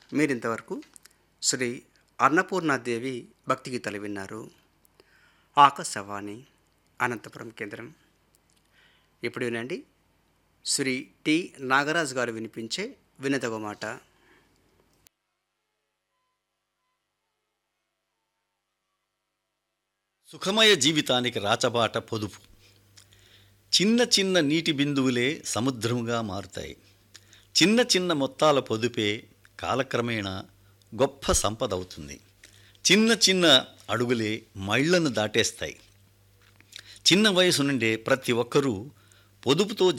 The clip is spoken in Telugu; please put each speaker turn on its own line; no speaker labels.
మీరింతవరకు శ్రీ అన్నపూర్ణాదేవి భక్తి గీతాలు విన్నారు ఆకాశవాణి అనంతపురం కేంద్రం ఇప్పుడు వినండి శ్రీ టి నాగరాజు గారు వినిపించే వినదగ మాట
సుఖమయ జీవితానికి రాచబాట పొదుపు చిన్న చిన్న నీటి బిందువులే సముద్రముగా మారుతాయి చిన్న చిన్న మొత్తాల పొదుపే కాలక్రమేణా గొప్ప సంపద అవుతుంది చిన్న చిన్న అడుగులే మైళ్లను దాటేస్తాయి చిన్న వయసు నుండే ప్రతి ఒక్కరూ పొదుపుతో